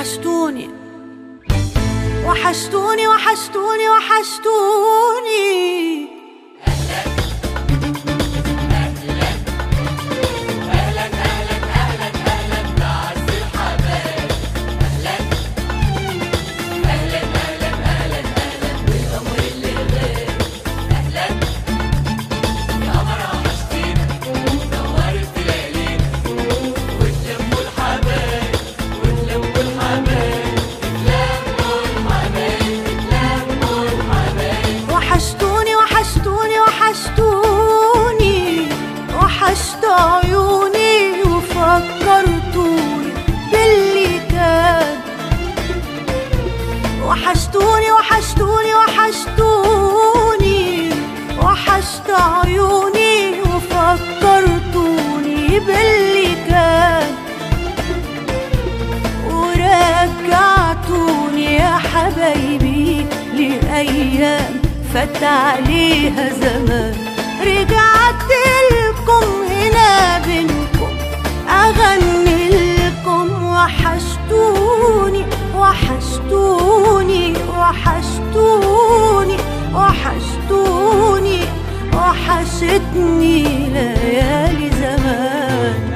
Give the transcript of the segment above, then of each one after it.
وحشتوني وحشتوني وحشتوني وحشتوني وحشتوني وحشتوني وحشتوني وحشت عيوني وفكرتوني باللي كان وحشتوني وحشتوني وحشتوني وحشت عيوني وفكرتوني باللي كان ورجعتوني يا حبايبي لأيام فات عليها زمان رجعت لكم هنا بينكم أغني لكم وحشتوني وحشتوني وحشتوني وحشتوني وحشتني ليالي زمان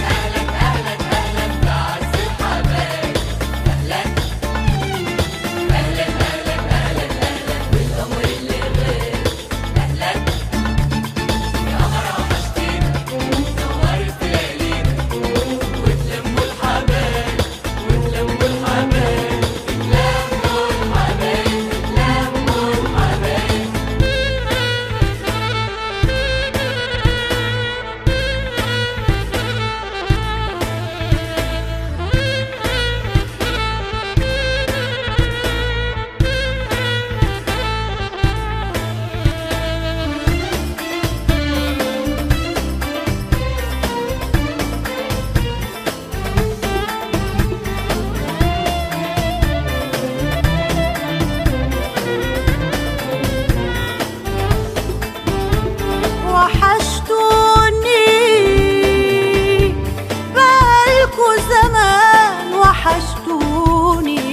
وحشتوني بقالكوا زمان وحشتوني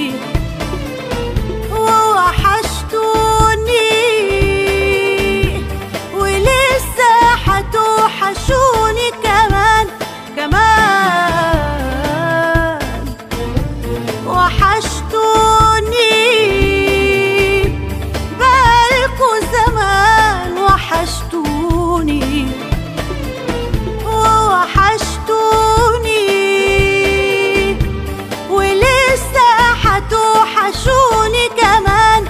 ووحشتوني ولسه هتوحشوني كمان كمان وحشتوني بقالكوا زمان وحشتوني ووحشتوني ولسه هتوحشوني كمان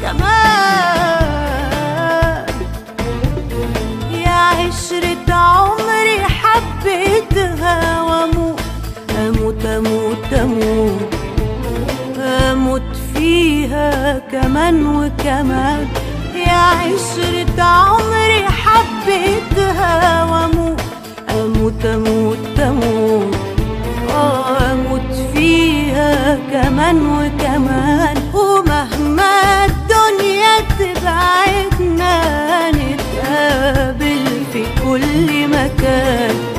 كمان يا عشرة عمري حبيتها واموت اموت اموت اموت اموت فيها كمان وكمان يا عشرة عمري حبيتها واموت اموت اموت اموت آه، اموت فيها كمان وكمان ومهما الدنيا تبعدنا نتقابل في كل مكان